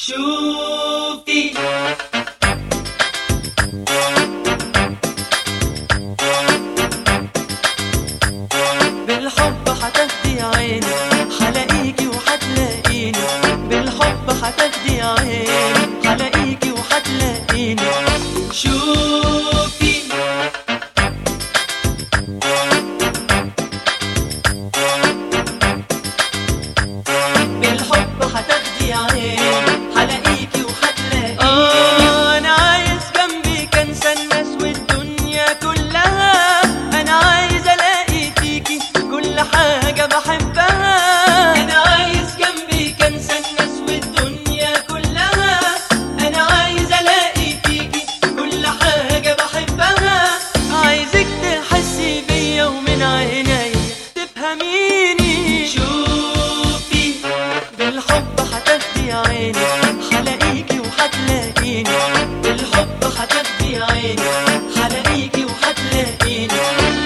شوفي بالحب هتاخدي عيني هلاقيكي وهتلاقيني بالحب هتاخدي عيني هلاقيكي وهتلاقيني شوفي بالحب هتاخدي عيني هلاقيكي وهتلاقيني آه انا عايز جنبي انسى الناس والدنيا كلها انا عايز الاقي فيكي كل حاجه بحبها انا عايز جنبي انسى الناس والدنيا كلها انا عايز الاقي فيكي كل حاجه بحبها عايزك تحسي بيا ومن عينيا تفهميني شوفي بالحب هتاخدي عيني هلاقيكي وهتلاقيني بالحب هتاخدي عيني هلاقيكي وهتلاقيني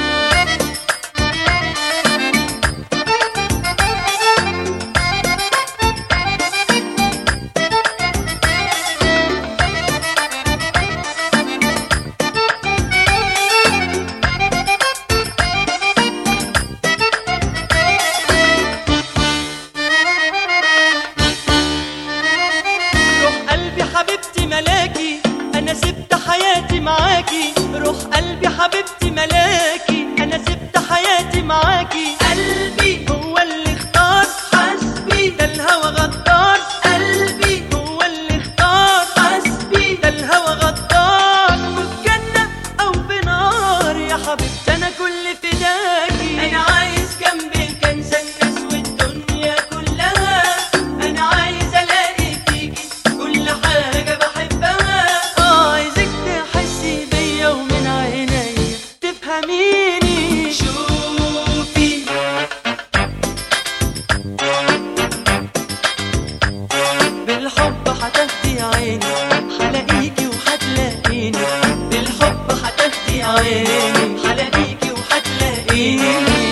روح قلبي حبيبتي ملاكي انا سبت حياتي معاكي روح قلبي حبيبتي ملاكي انا سبت حياتي معاكي قلبي هو اللي اختار حسبي ده الهوى غدار قلبي هو اللي اختار حسبي ده الهوى غدار وفي جنة او في نار يا حبيبتي انا كل فداكي انا عايز جنبك انسى الناس والدنيا كلها انا عايز الاقي فيكي كل حاجه بحبها آه، عايزك تحسي بيا ومن عينيا تفهميني شوفي بالحب هتاخدي عيني هلاقيكي وهتلاقيني بالحب هتاخدي عيني هلاقيكي وهتلاقيني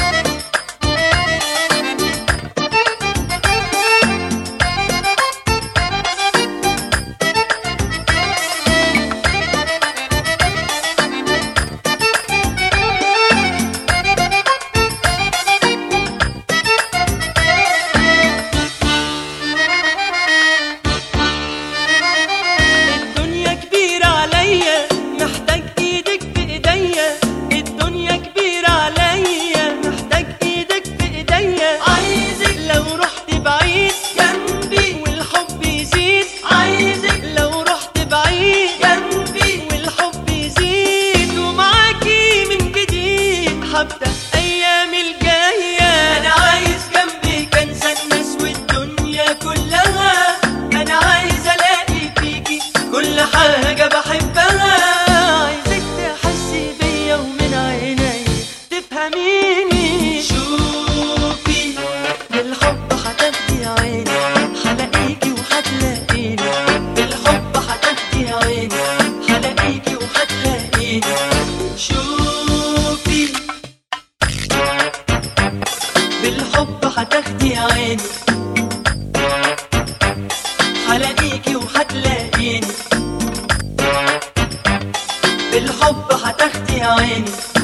الدنيا كبيرة عليا محتاج ايدك في ايديا الدنيا كبيرة عليا محتاج ايدك في ايديا عايزك لو رحت بعيد جنبي والحب يزيد عايزك لو رحت بعيد جنبي والحب يزيد ومعاكي من جديد هبدأ ايامي الجاية انا عايز جنبي انسى الناس والدنيا كلها انا عايز الاقي فيكي كل حاجة بحبها عايزك تحسي بيا ومن عيني تفهميني شوفي بالحب هتاخدي عيني هلاقيكي وهتلاقيني بالحب هتاخدي عيني هلاقيكي وهتلاقيني شوفي بالحب هتاخدي عيني هلاقيكي وهتلاقيني بالحب هتاخدي عيني